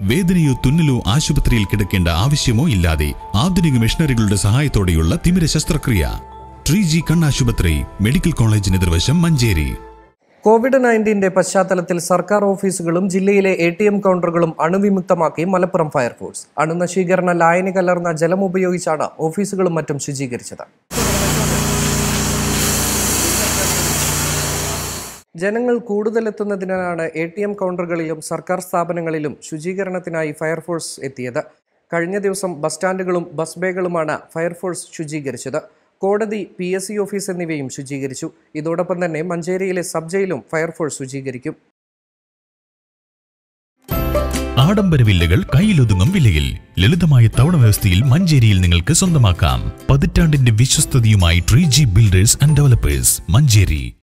വേദനയോ തുന്നലോ ആശുപത്രിയിൽ കിടക്കേണ്ട ആവശ്യമോ ഇല്ലാതെ ആധുനിക മെഷീനറികളുടെ സഹായത്തോടെയുള്ള തിമിര ശസ്ത്രക്രിയ ട്രീ ജി കണ്ണാശുപത്രി മെഡിക്കൽ കോളേജിന് എതിർവശം മഞ്ചേരി കോവിഡ് നയൻറ്റീന്റെ പശ്ചാത്തലത്തിൽ സർക്കാർ ഓഫീസുകളും ജില്ലയിലെ എ ടി എം കൗണ്ടറുകളും അണുവിമുക്തമാക്കി മലപ്പുറം ഫയർഫോഴ്സ് അണുനശീകരണ ലായനി കലർന്ന ജലം ഉപയോഗിച്ചാണ് ഓഫീസുകളും മറ്റും ശുചീകരിച്ചത് ജനങ്ങൾ കൂടുതലെത്തുന്നതിനാണ് എ ടി എം കൗണ്ടറുകളിലും സർക്കാർ സ്ഥാപനങ്ങളിലും ശുചീകരണത്തിനായി ഫയർഫോഴ്സ് എത്തിയത് കഴിഞ്ഞ ദിവസം ബസ് സ്റ്റാൻഡുകളും ബസ് ബേകളുമാണ് ഫയർഫോഴ്സ് ശുചീകരിച്ചത് കോടതി പി എസ് സി ഓഫീസ് എന്നിവയും ശുചീകരിച്ചു ഇതോടൊപ്പം തന്നെ മഞ്ചേരിയിലെ സബ് ജയിലും ഫയർഫോഴ്സ് ശുചീകരിക്കും ആഡംബര വില്ലകൾ കയ്യിലൊതുങ്ങും വിലയിൽ ലളിതമായ തവണ വ്യവസ്ഥയിൽ മഞ്ചേരിയിൽ നിങ്ങൾക്ക് സ്വന്തമാക്കാം പതിറ്റാണ്ടിന്റെ വിശ്വസ്തതയുമായി tree G builders and developers Manjeri